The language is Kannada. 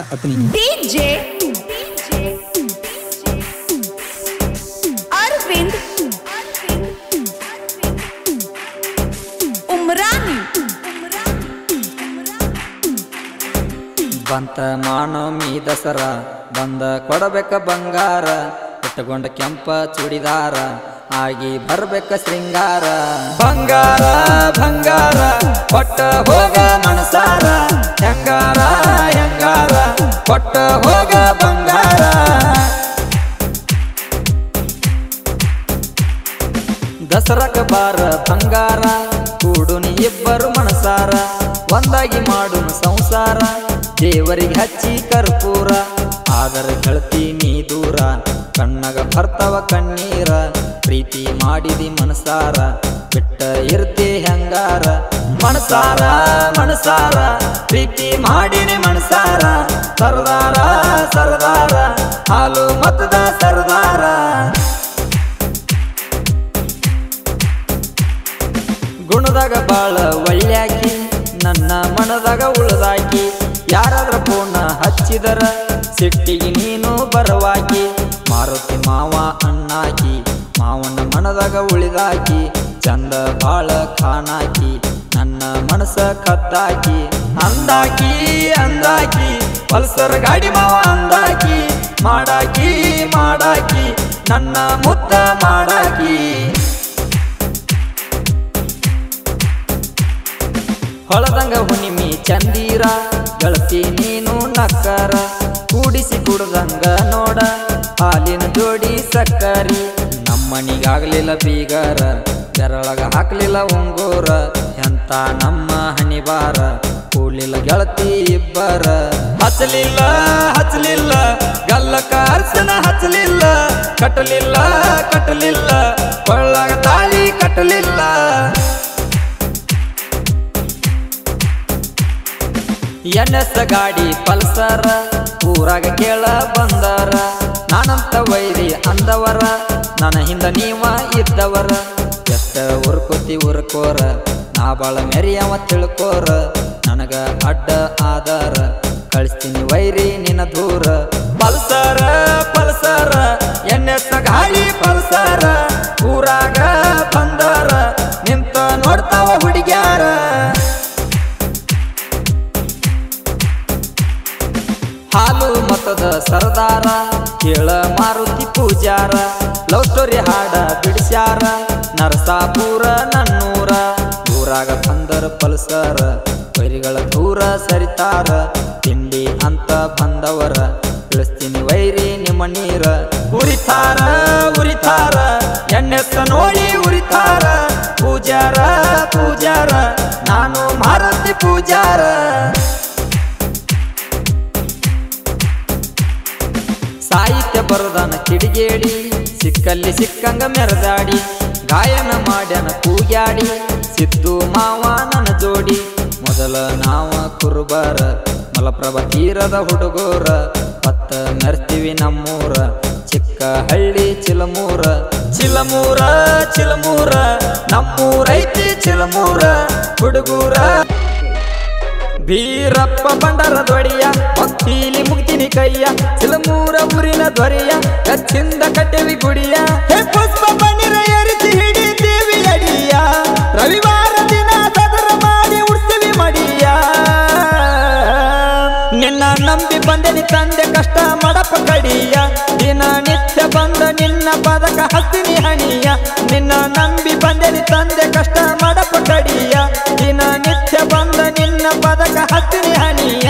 अपनी डीजे अरविंद उमरानी ಬಂತ ಮಾನವಮಿ ದಸರಾ ಬಂದ ಕೊಡಬೇಕ ಬಂಗಾರ ಇಟ್ಟುಕೊಂಡ ಕೆಂಪ ಚೂಡಿದಾರ ಆಗಿ ಬರ್ಬೇಕ ಶೃಂಗಾರ ಬಂಗಾರ ಬಂಗಾರ ಕೊಟ್ಟ ಹೋಗ ಮನಸಾರ ಹೆಂಗಾರ ಹೆಂಗಾರ ಕೊಟ್ಟ ಹೋಗ ಬಂಗಾರ ದಸರಕ ಬಾರ ಬಂಗಾರ ಕೂಡುನಿ ಇಬ್ಬರು ಮನಸಾರ ಒಂದಾಗಿ ಮಾಡುನು ಸಂಸಾರ ದೇವರಿಗೆ ಹಚ್ಚಿ ಕರ್ಪೂರ ಆದರ ಗೆಳತಿ ನೀ ದೂರ ಕಣ್ಣಗ ಬರ್ತವ ಕಣ್ಣೀರ ಪ್ರೀತಿ ಮಾಡಿದಿ ಮನಸಾರ ಬಿಟ್ಟ ಇರ್ತಿ ಹೆಂಗಾರ ಮನಸಾರ ಮನಸಾರ ಪ್ರೀತಿ ಮಾಡಿನಿ ಮನಸಾರ ಸರ್ದಾರ ಸರ್ದಾರ ಹಾಲು ಮತದ ಸರ್ದಾರ ಗುಣದಾಗ ಬಾಳ ಒಳ್ಳ್ಯಾಕಿ ನನ್ನ ಮನದಾಗ ಉಳ್ದಾಕಿ ಯಾರಾದ್ರ ಫೋನ ಹಚ್ಚಿದರ ಸಿಟ್ಟಿಗೆ ನೀನು ಬರವಾಕಿ ಮಾರುತಿ ಮಾವ ಅಣ್ಣಾಕಿ ಮಾವನ ಮನದಾಗ ಉಳಿದಾಕಿ ಚಂದ ಬಾಳ ಖಾನಾಕಿ ನನ್ನ ಮನಸ ಕದ್ದಾಕಿ ಅಂದಾಕಿ ಅಂದಾಕಿ ಪಲ್ಸರ್ ಗಾಡಿ ಮಾವ ಅಂದಾಕಿ ಮಾಡಾಕಿ ಮಾಡಾಕಿ ನನ್ನ ಮುದ್ದ ಮಾಡಾಕಿ ಹೊಳದಂಗ ಹುಣ್ಣಿಮೆ ಚಂದೀರ ಗೆಳತಿ ನೀನು ನಕ್ಕರ ಕೂಡಿಸಿ ಕುಡ್ದಂಗ ನೋಡ ಹಾಲಿನ ಜೋಡಿ ಸಕ್ಕರಿ ನಮ್ಮನಿಗಾಗ್ಲಿಲ್ಲ ಬೀಗರ ಬೆರಳಗ ಹಾಕ್ಲಿಲ್ಲ ಉಂಗೂರ ಎಂತ ನಮ್ಮ ಹಣಿಬಾರ ಕೂಡ್ಲಿಲ್ಲ ಗೆಳತಿ ಇಬ್ಬರ ಹಚ್ಚಲಿಲ್ಲ ಹಚ್ಚಲಿಲ್ಲ ಗಲ್ಲಕ ಅರ್ಸನ ಹಚ್ಚಲಿಲ್ಲ ಕಟ್ಟಲಿಲ್ಲ ಕಟ್ಟಲಿಲ್ಲ ಕೊಳ್ಳಾಗ ತಾಳಿ ಕಟ್ಟಲಿಲ್ಲ ಎನ್ಎಸ್ ಗಾಡಿ ಪಲ್ಸರ ಊರಾಗ ಕೇಳ ಬಂದರ ನಾನಂತ ವೈರಿ ಅಂದವರ ನನ್ನ ಹಿಂದ ನೀವ ಇದ್ದವರ ಎಷ್ಟ ಉರ್ಕೋತಿ ಉರ್ಕೋರ ನಾ ಬಾಳ ಮೆರಿಯವ ತಿಳ್ಕೋರ ನನಗ ಅಡ್ಡ ಆಧಾರ ಕಳಿಸ್ತೀನಿ ವೈರಿ ನಿನ್ನ ದೂರ ಪಲ್ಸರ ಪಲ್ಸರ ಎನ್ಎಸ್ ಗಾಡಿ ಪಲ್ಸರ ಊರಾಗ ಬಂದರ ನಿಂತ ನೋಡ್ತಾವ ಹುಡುಗ್ಯಾರ ಹಾಲು ಮತದ ಸರ್ದಾರ ಕೇಳ ಮಾರುತಿ ಪೂಜಾರ ಲವ್ ಸ್ಟೋರಿ ಹಾಡ ಬಿಡಿಸ್ಯಾರ ನರಸಾಪುರ ನನ್ನೂರ ಊರಾಗ ಬಂದರ ಪಲ್ಸರ ವೈರಿಗಳ ದೂರ ಸರಿತಾರ ತಿಂಡಿ ಅಂತ ಬಂದವರ ತಿಳಿಸ್ತೀನಿ ವೈರಿ ನಿಮ್ಮ ನೀರ ಉರಿತಾರ ಉರಿತಾರ ಎಣ್ಣೆತ್ತ ನೋಡಿ ಉರಿತಾರ ಪೂಜಾರ ಪೂಜಾರ ನಾನು ಮಾರುತಿ ಪೂಜಾರ ಸಾಹಿತ್ಯ ಬರದನ ಕಿಡಿಗೇಡಿ ಸಿಕ್ಕಲ್ಲಿ ಸಿಕ್ಕಂಗ ಮೆರೆದಾಡಿ ಗಾಯನ ಮಾಡ್ಯನ ಕೂಗ್ಯಾಡಿ ಸಿದ್ದು ಮಾವ ನನ್ನ ಜೋಡಿ ಮೊದಲ ನಾವ ಕುರುಬರ ಮಲಪ್ರಭ ತೀರದ ಹುಡುಗರ ಪತ್ತ ಮೆರ್ತೀವಿ ನಮ್ಮೂರ ಚಿಕ್ಕ ಹಳ್ಳಿ ಚಿಲಮೂರ ಚಿಲಮೂರ ಚಿಲಮೂರ ನಮ್ಮೂರೈತಿ ಚಿಲಮೂರ ಹುಡುಗೂರ ಬೀರಪ್ಪ ಬಂಡರ ದೊಡೆಯ ಭಕ್ತಿಲಿ ಮುಗ್ತಿನಿ ಕೈಯ ಚಿಲಮೂರ ಊರಿನ ದೊರೆಯ ಕಚ್ಚಿಂದ ಕಟ್ಟೆವಿ ಗುಡಿಯ ಹೇ ಪುಷ್ಪ ಬಣ್ಣಿರ ಎರಿಸಿ ಹಿಡಿತೀವಿ ಅಡಿಯ ರವಿವಾರ ದಿನ ಸದರ ಮಾಡಿ ಉಡ್ತೀವಿ ಮಡಿಯ ನಿನ್ನ ನಂಬಿ ಬಂದೆನಿ ತಂದೆ ಕಷ್ಟ ಮಡಪ ಕಡಿಯ ದಿನ ನಿತ್ಯ ಬಂದ ನಿನ್ನ ಪದಕ ಹಸ್ತಿನಿ ಹಣಿಯ ನಿನ್ನ ನಂಬಿ ಬಂದೆನಿ ತಂದೆ ಕಷ್ಟ ಮಡಪ ಕಡಿಯ ದಿನ ನಿತ್ಯ ಬಂದ ನಿನ್ನ ಪದಕ ಹಸ್ತಿನಿ ಹಣಿಯ